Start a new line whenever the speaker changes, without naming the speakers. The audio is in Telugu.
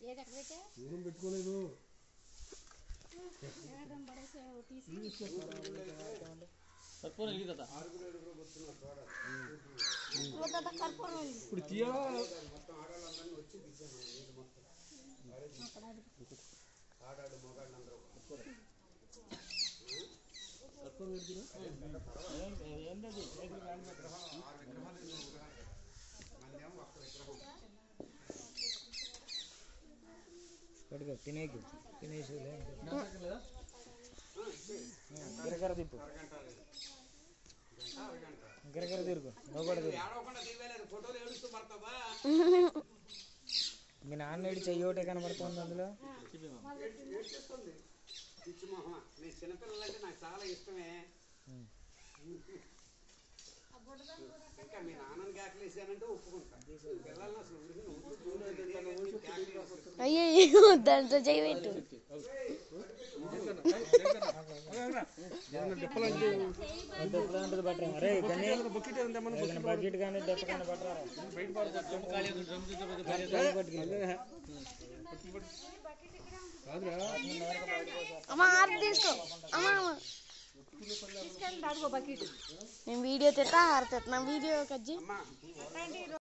ఏది ఎక్కడ పెట్టా
ఏం పెట్టుకోలేదు
ఏడడం పడేసావు తీసి
కర్పూరం ఇది కదా
వద్ద కర్పూరం ఉంది.
ఇప్పుడు తీయాలా
ఏంటది
పడుకో తినేకి తినేసి గిరగర తిప్పు గిరగర తిరుగు నువ్వు కూడా తిరుగు మీ నాన్న ఏడు చెయ్యి ఒకటే కనబడుతుంది అందులో
పిచ్చి మొహమా నీ చిన్నపిల్లలంటే నాకు చాలా ఇష్టమే ఇంకా మీ నాన్నని కేకలేసానంటే ఒప్పుకుంటా పిల్లల్ని అసలు ఉడికి నువ్వు చూడలేదు కేకలేసి
అయ్యో దాంతో చేయబెట్టు
డెప్పలు ఉంటుంది పట్టరా అరే కానీ బకెట్ కానీ డెప్ప కానీ పట్టరా
అమ్మ ఆర్డర్ తీసుకో అమ్మ అమ్మ తీసుకెళ్ళి అడుగు బకెట్ నేను వీడియో తెస్తా ఆరు తెస్తా నా వీడియో కజ్జి